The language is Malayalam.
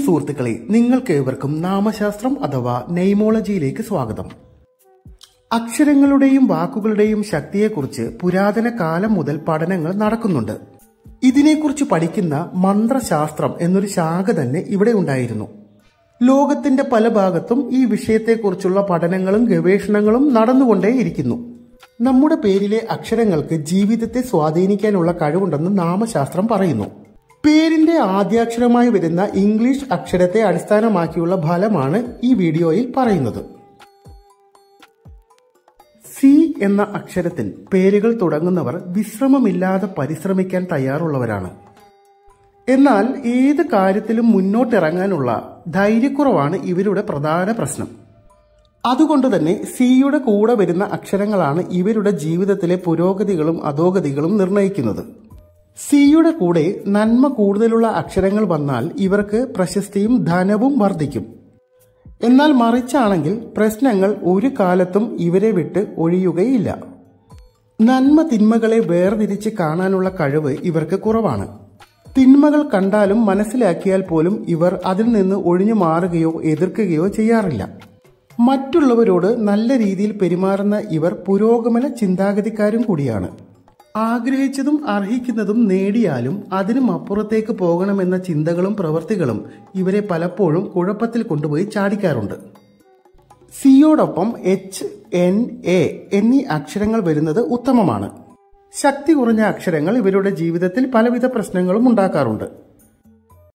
സുഹൃത്തുക്കളെ നിങ്ങൾക്ക് ഏവർക്കും നാമശാസ്ത്രം അഥവാ നെയ്മോളജിയിലേക്ക് സ്വാഗതം അക്ഷരങ്ങളുടെയും വാക്കുകളുടെയും ശക്തിയെക്കുറിച്ച് പുരാതന കാലം മുതൽ പഠനങ്ങൾ നടക്കുന്നുണ്ട് ഇതിനെക്കുറിച്ച് പഠിക്കുന്ന മന്ത്രശാസ്ത്രം എന്നൊരു ശാഖ തന്നെ ഇവിടെ ഉണ്ടായിരുന്നു ലോകത്തിന്റെ പല ഭാഗത്തും ഈ വിഷയത്തെക്കുറിച്ചുള്ള പഠനങ്ങളും ഗവേഷണങ്ങളും നടന്നുകൊണ്ടേയിരിക്കുന്നു നമ്മുടെ പേരിലെ അക്ഷരങ്ങൾക്ക് ജീവിതത്തെ സ്വാധീനിക്കാനുള്ള കഴിവുണ്ടെന്ന് നാമശാസ്ത്രം പറയുന്നു പേരിന്റെ ആദ്യാക്ഷരമായി വരുന്ന ഇംഗ്ലീഷ് അക്ഷരത്തെ അടിസ്ഥാനമാക്കിയുള്ള ഫലമാണ് ഈ വീഡിയോയിൽ പറയുന്നത് സി എന്ന അക്ഷരത്തിൽ പേരുകൾ തുടങ്ങുന്നവർ വിശ്രമമില്ലാതെ പരിശ്രമിക്കാൻ തയ്യാറുള്ളവരാണ് എന്നാൽ ഏത് കാര്യത്തിലും മുന്നോട്ടിറങ്ങാനുള്ള ധൈര്യക്കുറവാണ് ഇവരുടെ പ്രധാന പ്രശ്നം അതുകൊണ്ട് തന്നെ സിയുടെ കൂടെ വരുന്ന അക്ഷരങ്ങളാണ് ഇവരുടെ ജീവിതത്തിലെ പുരോഗതികളും അധോഗതികളും നിർണ്ണയിക്കുന്നത് സിയുടെ കൂടെ നന്മ കൂടുതലുള്ള അക്ഷരങ്ങൾ വന്നാൽ ഇവർക്ക് പ്രശസ്തിയും ധനവും വർദ്ധിക്കും എന്നാൽ മറിച്ചാണെങ്കിൽ പ്രശ്നങ്ങൾ ഒരു കാലത്തും ഇവരെ വിട്ട് ഒഴിയുകയില്ല നന്മ തിന്മകളെ വേർതിരിച്ച് കാണാനുള്ള കഴിവ് ഇവർക്ക് കുറവാണ് തിന്മകൾ കണ്ടാലും മനസ്സിലാക്കിയാൽ പോലും ഇവർ അതിൽ നിന്ന് ഒഴിഞ്ഞു മാറുകയോ എതിർക്കുകയോ ചെയ്യാറില്ല മറ്റുള്ളവരോട് നല്ല രീതിയിൽ പെരുമാറുന്ന ഇവർ പുരോഗമന ചിന്താഗതിക്കാരും കൂടിയാണ് ആഗ്രഹിച്ചതും അർഹിക്കുന്നതും നേടിയാലും അതിനും അപ്പുറത്തേക്ക് പോകണമെന്ന ചിന്തകളും പ്രവൃത്തികളും ഇവരെ പലപ്പോഴും കുഴപ്പത്തിൽ കൊണ്ടുപോയി ചാടിക്കാറുണ്ട് സിയോടൊപ്പം എച്ച് എൻ എ എന്നീ അക്ഷരങ്ങൾ വരുന്നത് ഉത്തമമാണ് ശക്തി കുറഞ്ഞ അക്ഷരങ്ങൾ ഇവരുടെ ജീവിതത്തിൽ പലവിധ പ്രശ്നങ്ങളും ഉണ്ടാക്കാറുണ്ട്